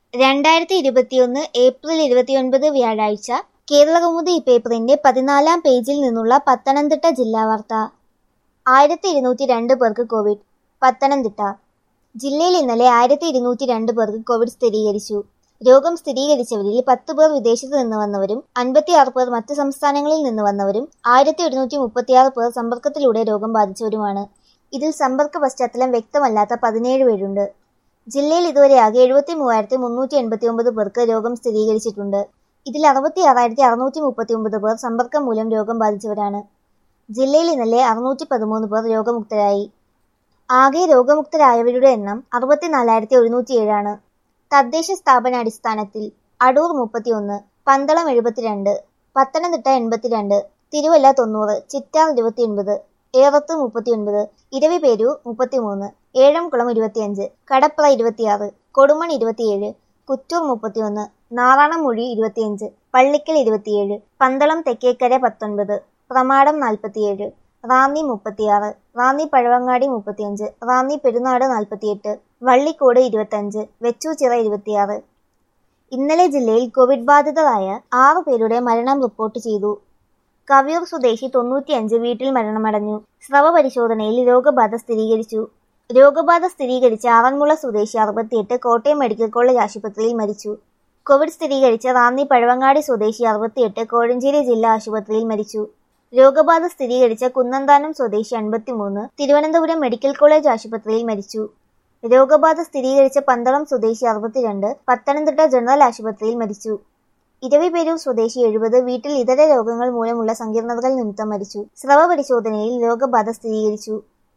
രണ്ടായിരത്തി ഇരുപത്തിയൊന്ന് ഏപ്രിൽ ഇരുപത്തിയൊൻപത് വ്യാഴാഴ്ച കേരളകൗമുദി പേപ്പറിന്റെ പതിനാലാം പേജിൽ നിന്നുള്ള പത്തനംതിട്ട ജില്ലാ വാർത്ത ആയിരത്തി ഇരുന്നൂറ്റി രണ്ട് പേർക്ക് കോവിഡ് പത്തനംതിട്ട ജില്ലയിൽ ഇന്നലെ ആയിരത്തി ഇരുന്നൂറ്റി രണ്ട് പേർക്ക് കോവിഡ് സ്ഥിരീകരിച്ചു രോഗം സ്ഥിരീകരിച്ചവരിൽ പത്ത് പേർ വിദേശത്ത് നിന്ന് വന്നവരും അൻപത്തിയാറ് പേർ മറ്റ് സംസ്ഥാനങ്ങളിൽ നിന്ന് വന്നവരും ആയിരത്തി ഒരുന്നൂറ്റി മുപ്പത്തിയാറ് പേർ സമ്പർക്കത്തിലൂടെ രോഗം ബാധിച്ചവരുമാണ് ഇതിൽ സമ്പർക്ക പശ്ചാത്തലം വ്യക്തമല്ലാത്ത പതിനേഴ് പേരുണ്ട് ജില്ലയിൽ ഇതുവരെ ആകെ എഴുപത്തി മൂവായിരത്തി മുന്നൂറ്റി എൺപത്തി ഒമ്പത് പേർക്ക് രോഗം സ്ഥിരീകരിച്ചിട്ടുണ്ട് ഇതിൽ അറുപത്തി ആറായിരത്തി അറുന്നൂറ്റി മുപ്പത്തി ഒമ്പത് പേർ സമ്പർക്കം മൂലം രോഗം ബാധിച്ചവരാണ് ജില്ലയിൽ ഇന്നലെ അറുന്നൂറ്റി പതിമൂന്ന് പേർ രോഗമുക്തരായി ആകെ രോഗമുക്തരായവരുടെ എണ്ണം അറുപത്തിനാലായിരത്തി ഒരുന്നൂറ്റി ഏഴാണ് തദ്ദേശ സ്ഥാപനാടിസ്ഥാനത്തിൽ അടൂർ മുപ്പത്തിയൊന്ന് പന്തളം എഴുപത്തിരണ്ട് പത്തനംതിട്ട എൺപത്തിരണ്ട് തിരുവല്ല തൊണ്ണൂറ് ചിറ്റാർ ഇരുപത്തിയൊൻപത് ഏറത്ത് മുപ്പത്തിയൊൻപത് ഇരവിപേരൂർ മുപ്പത്തിമൂന്ന് ഏഴംകുളം ഇരുപത്തിയഞ്ച് കടപ്ര ഇരുപത്തിയാറ് കൊടുമൺ ഇരുപത്തിയേഴ് കുറ്റൂർ മുപ്പത്തിയൊന്ന് നാറാണമൊഴി ഇരുപത്തിയഞ്ച് പള്ളിക്കൽ ഇരുപത്തിയേഴ് പന്തളം തെക്കേക്കര പത്തൊൻപത് പ്രമാടം നാൽപ്പത്തിയേഴ് റാന്നി മുപ്പത്തിയാറ് റാന്നി പഴവങ്ങാടി മുപ്പത്തിയഞ്ച് റാന്നി പെരുന്നാട് നാൽപ്പത്തിയെട്ട് വള്ളിക്കോട് ഇരുപത്തഞ്ച് വെച്ചൂച്ചിറ ഇരുപത്തിയാറ് ഇന്നലെ ജില്ലയിൽ കോവിഡ് ബാധിതരായ ആറു പേരുടെ മരണം റിപ്പോർട്ട് ചെയ്തു കവിയൂർ സ്വദേശി തൊണ്ണൂറ്റിയഞ്ച് വീട്ടിൽ മരണമടഞ്ഞു സ്രവ പരിശോധനയിൽ രോഗബാധ സ്ഥിരീകരിച്ചു രോഗബാധ സ്ഥിരീകരിച്ച ആറന്മുള സ്വദേശി അറുപത്തിയെട്ട് കോട്ടയം മെഡിക്കൽ കോളേജ് ആശുപത്രിയിൽ മരിച്ചു കോവിഡ് സ്ഥിരീകരിച്ച റാന്നി പഴവങ്ങാടി സ്വദേശി അറുപത്തിയെട്ട് കോഴഞ്ചേരി ജില്ലാ ആശുപത്രിയിൽ മരിച്ചു രോഗബാധ സ്ഥിരീകരിച്ച കുന്നന്താനം സ്വദേശി അൻപത്തിമൂന്ന് തിരുവനന്തപുരം മെഡിക്കൽ കോളേജ് ആശുപത്രിയിൽ മരിച്ചു രോഗബാധ സ്ഥിരീകരിച്ച പന്തളം സ്വദേശി അറുപത്തിരണ്ട് പത്തനംതിട്ട ജനറൽ ആശുപത്രിയിൽ മരിച്ചു ഇരവിപേരൂർ സ്വദേശി എഴുപത് വീട്ടിൽ ഇതര രോഗങ്ങൾ മൂലമുള്ള സങ്കീർണതകൾ നിമിത്തം മരിച്ചു സ്രവ പരിശോധനയിൽ രോഗബാധ സ്ഥിരീകരിച്ചു